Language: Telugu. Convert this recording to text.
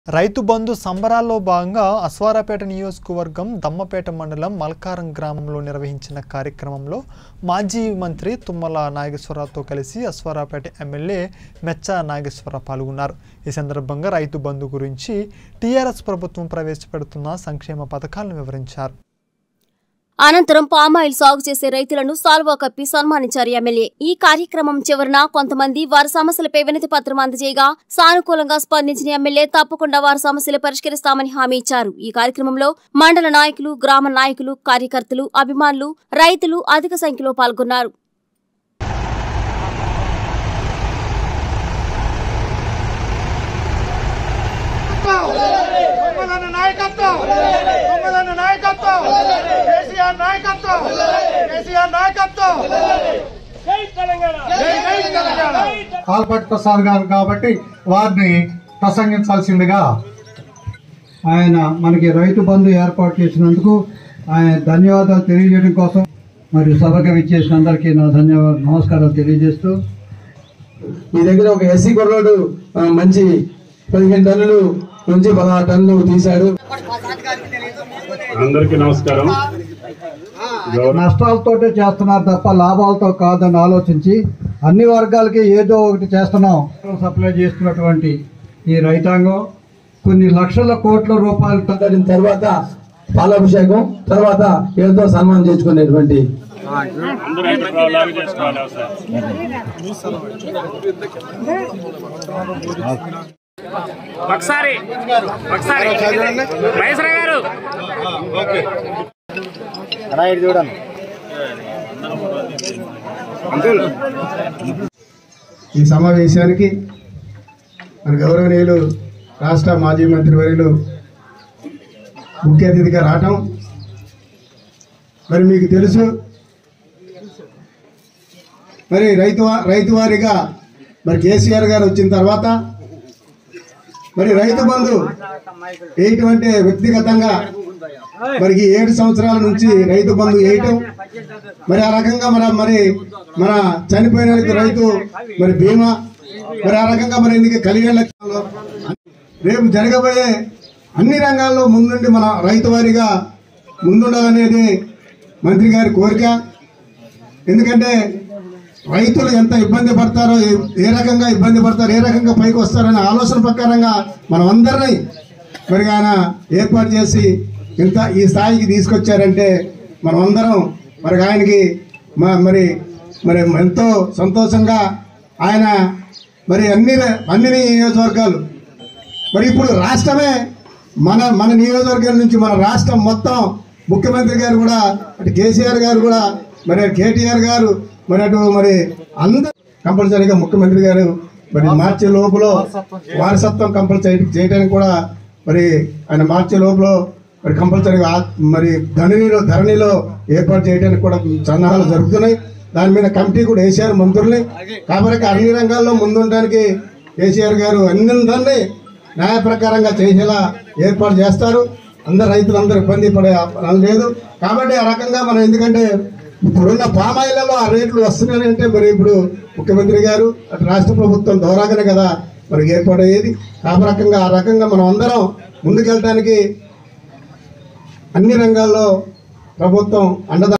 రైతు బంధు సంబరాల్లో భాగంగా అస్వారాపేట నియోజకవర్గం దమ్మపేట మండలం మల్కారం గ్రామంలో నిర్వహించిన కార్యక్రమంలో మాజీ మంత్రి తుమ్మల నాగేశ్వరరావుతో కలిసి అస్వారాపేట ఎమ్మెల్యే మెచ్చ నాగేశ్వరరావు పాల్గొన్నారు ఈ సందర్భంగా రైతు బంధు గురించి టీఆర్ఎస్ ప్రభుత్వం ప్రవేశపెడుతున్న సంక్షేమ పథకాలను వివరించారు అనంతరం పామాయిల్ సాగు చేసే రైతులను సాల్వా కప్పి సన్మానించారు ఎమ్మెల్యే ఈ కార్యక్రమం చివరన కొంతమంది వారి సమస్యలపై వినతి పత్రం అందజేయగా సానుకూలంగా స్పందించిన ఎమ్మెల్యే తప్పకుండా వారి సమస్యలు పరిష్కరిస్తామని హామీ ఇచ్చారు ఈ కార్యక్రమంలో మండల నాయకులు గ్రామ నాయకులు కార్యకర్తలు అభిమానులు రైతులు అధిక సంఖ్యలో పాల్గొన్నారు బొమ్మలన్న నాయకత్వం బొమ్మలన్న నాయకత్వం కేసీఆర్ నాయకత్వం కేసీఆర్ నాయకత్వం జై తెలంగాణ జై జై తెలంగాణ కాల్పట్ ప్రసాద్ గారు కాబట్టి వారిని ప్రసంగించాల్సిందిగా ఆయన మనకి రైతు బంధు ఏర్పాటు చేసినందుకు ఆయన ధన్యవాదాలు తెలియజేయడం కోసం మరియు సభకు విచ్చేసిన అందరికీ నా ధన్యవాదాలు నమస్కారాలు తెలియజేస్తూ మీ దగ్గర ఒక ఎస్సీ కుర్రోడు ఆ, మంచి పదిహేను టన్నులు నుంచి పదహారు టన్నులు తీశాడు అందరికీ నమస్కారం గౌరవ నష్టాలతోటే చేస్తున్నారు తప్ప లాభాలతో కాదని ఆలోచించి అన్ని వర్గాలకి ఏదో ఒకటి చేస్తున్నాం సప్లై చేస్తున్నటువంటి ఈ రైతాంగం కొన్ని లక్షల కోట్ల రూపాయలు మాట్లాడిన తర్వాత పాలాభిషేకం తర్వాత ఏదో సన్మానం చేసుకునేటువంటి అందరూ హైదరాబాద్ లాగా చేసుకోవాలి అవసరం ఒకసారి ఒకసారి మహేశ్వర గారు ఈ సమావేశానికి మన గౌరవనీయులు రాష్ట్ర మాజీ మంత్రివర్యులు ముఖ్య అతిథిగా రావటం మరి మీకు తెలుసు మరి రైతు రైతు వారిగా మరి కేసీఆర్ గారు వచ్చిన తర్వాత మరి రైతు బంధు వేయటం అంటే వ్యక్తిగతంగా మరి ఈ ఏడు సంవత్సరాల నుంచి రైతు బంధు వేయటం మరి ఆ రకంగా మన మరి మన చనిపోయిన వాళ్ళకి రైతు మరి బీమా మరి ఆ రకంగా మరి ఎందుకు కలిగే లక్ష్యంలో రేపు జరగబోయే అన్ని రంగాల్లో ముందుండి మన రైతు వారిగా ముందుండాలనేది మంత్రి గారి కోరిక ఎందుకంటే రైతులు ఎంత ఇబ్బంది పడతారో ఏ- ఏ రకంగా ఇబ్బంది పడతారో ఏ రకంగా పైకి వస్తారనే ఆలోచన ప్రకారంగా మనం అందరినీ మరి ఆయన ఏర్పాటు చేసి ఇంత ఈ స్థాయికి తీసుకొచ్చారంటే మనం అందరం మరి ఆయనకి మ- మరి మరి ఎంతో సంతోషంగా ఆయన మరి అన్ని అన్ని నియోజకవర్గాలు మరి ఇప్పుడు రాష్ట్రమే మన మన నియోజకవర్గం నుంచి మన రాష్ట్రం మొత్తం ముఖ్యమంత్రి గారు కూడా అటు కేసీఆర్ గారు కూడా మరి అటు కేటీఆర్ గారు మరి అటు మరి అందరూ కంపల్సరీగా ముఖ్యమంత్రి గారు మరి మార్చి లోపల వారసత్వం కంపల్సరీ చేయడానికి కూడా మరి ఆయన మార్చి లోపల మరి కంపల్సరీగా ఆ- మరి ధరణిలో ధరణిలో ఏర్పాటు చేయడానికి కూడా సన్నాహాలు జరుగుతున్నాయి దాని మీద కమిటీ కూడా వేసారు మంత్రుల్ని కాబట్టి అన్ని రంగాల్లో ముందుండడానికి కేసీఆర్ గారు అన్ని న్యాయ ప్రకారంగా చేసేలా ఏర్పాటు చేస్తారు అందరు రైతులందరూ ఇబ్బంది పడే పని లేదు కాబట్టి ఆ రకంగా మనం ఎందుకంటే ఇప్పుడున్న పామాయిలలో ఆ రేట్లు వస్తున్నాయి అంటే మరి ఇప్పుడు ముఖ్యమంత్రి గారు అటు రాష్ట్ర ప్రభుత్వం ద్వారాగానే కదా మనకి ఏర్పాటయ్యేది ఆ రకంగా ఆ రకంగా మనం అందరం ముందుకెళ్ళడానికి అన్ని రంగాల్లో ప్రభుత్వం అండదా